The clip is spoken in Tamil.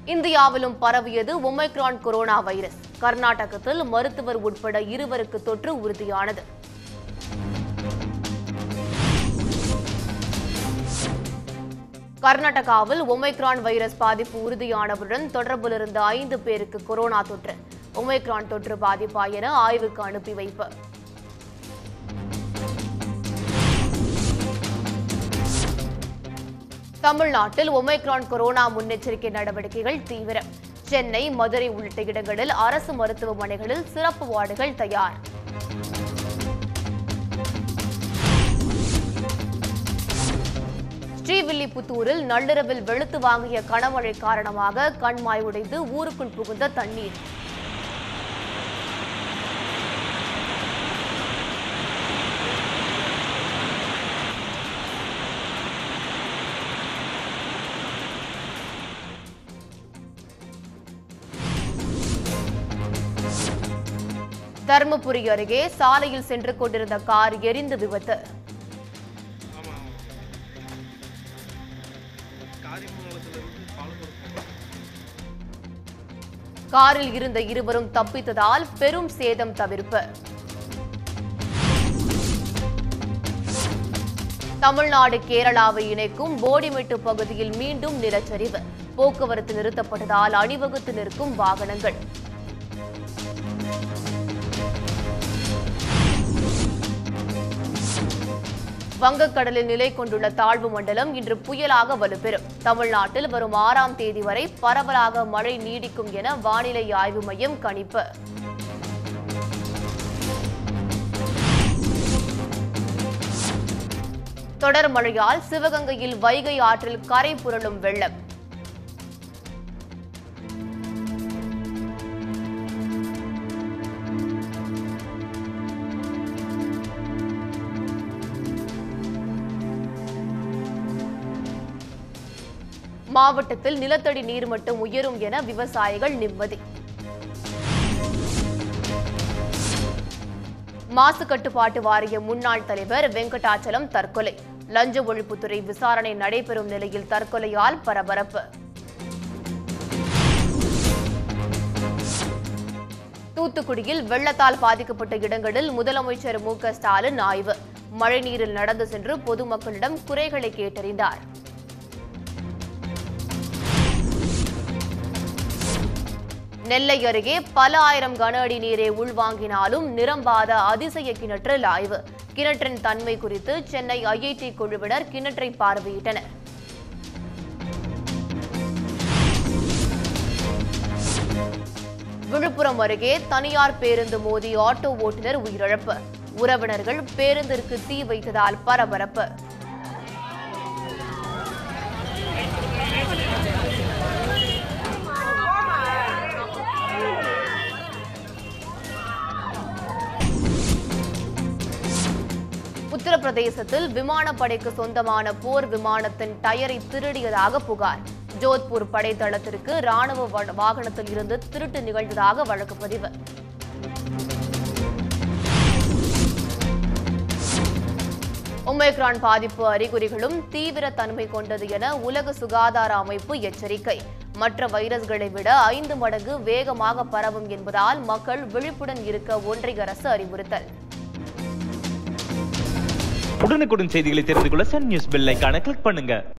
இந்தியாவிலும் பரவியது ஒமைக்ரான் கொரோனா வைரஸ் கர்நாடகத்தில் மருத்துவர் உட்பட இருவருக்கு தொற்று உறுதியானது கர்நாடகாவில் ஒமைக்ரான் வைரஸ் பாதிப்பு உறுதியானவருடன் தொடர்பில் இருந்த ஐந்து பேருக்கு கொரோனா தொற்று ஒமைக்ரான் தொற்று பாதிப்பா என ஆய்வுக்கு அனுப்பி வைப்பு தமிழ்நாட்டில் ஒமைக்ரான் கொரோனா முன்னெச்சரிக்கை நடவடிக்கைகள் தீவிரம் சென்னை மதுரை உள்ளிட்ட இடங்களில் அரசு மருத்துவமனைகளில் சிறப்பு வார்டுகள் தயார் ஸ்ரீவில்லிபுத்தூரில் நள்ளிரவில் வெளுத்து வாங்கிய கனமழை காரணமாக கண்மாய் உடைந்து ஊருக்குள் புகுந்த தண்ணீர் தருமபுரி அருகே சாலையில் சென்று கொண்டிருந்த கார் எரிந்து விபத்து ஆமாம் காரிமங்கலத்திலிருந்து பாலக்கோடு காரில் இருந்த இருவரும் தப்பித்ததால் பெரும் சேதம் தவிர்ப்பு தமிழ்நாடு கேரளாவை இணைக்கும் போடிமெட்டு பகுதியில் மீண்டும் நிலச்சரிவு போக்குவரத்து நிறுத்தப்பட்டதால் அணிவகுத்து நிற்கும் வாகனங்கள் வங்கக்கடலில் நிலை கொண்டுள்ள தாழ்வு மண்டலம் இன்று புயலாக வலுப்பெறும் தமிழ்நாட்டில் வரும் ஆறாம் தேதி வரை பரவலாக மழை நீடிக்கும் என வானிலை ஆய்வு மையம் கணிப்பு தொடர் மழையால் சிவகங்கையில் வைகை ஆற்றில் கரை புரளும் வெள்ளம் மாவட்டத்தில் நிலத்தடி நீர்மட்டம் உயரும் என விவசாயிகள் நிம்மதி மாசு கட்டுப்பாட்டு வாரிய முன்னாள் தலைவர் வெங்கடாச்சலம் தற்கொலை லஞ்ச ஒழிப்புத்துறை விசாரணை நடைபெறும் நிலையில் தற்கொலையால் பரபரப்பு தூத்துக்குடியில் வெள்ளத்தால் பாதிக்கப்பட்ட இடங்களில் முதலமைச்சர் மு க ஸ்டாலின் ஆய்வு மழைநீரில் நடந்து சென்று பொதுமக்களிடம் குறைகளை கேட்டறிந்தார் நெல்லை அருகே பல ஆயிரம் கன அடி நீரை உள்வாங்கினாலும் நிரம்பாத அதிசய கிணற்றில் ஆய்வு கிணற்றின் தன்மை குறித்து சென்னை ஐஐடி குழுவினர் கிணற்றை பார்வையிட்டனர் விழுப்புரம் அருகே தனியார் பேருந்து மோதி ஆட்டோ ஓட்டுநர் உயிரிழப்பு உறவினர்கள் பேருந்திற்கு தீ வைத்ததால் பரபரப்பு உத்தரப்பிரதேசத்தில் விமானப்படைக்கு சொந்தமான போர் விமானத்தின் டயரை திருடியதாக புகார் ஜோத்பூர் படைத்தளத்திற்கு ராணுவ வ- வாகனத்தில் இருந்து திருட்டு நிகழ்ந்ததாக வழக்கு பதிவு ஒமைக்ரான் பாதிப்பு அறிகுறிகளும் தீவிர தன்மை கொண்டது என உலக சுகாதார அமைப்பு எச்சரிக்கை மற்ற வைரஸ்களை விட ஐந்து மடங்கு வேகமாக பரவும் என்பதால் மக்கள் விழிப்புடன் இருக்க ஒன்றிய அரசு அறிவுறுத்தல் உடனுக்குடன் செய்திகளை தெரிந்து கொள்ள சன் நியூஸ் பெல் ஐகானை கிளிக் பண்ணுங்க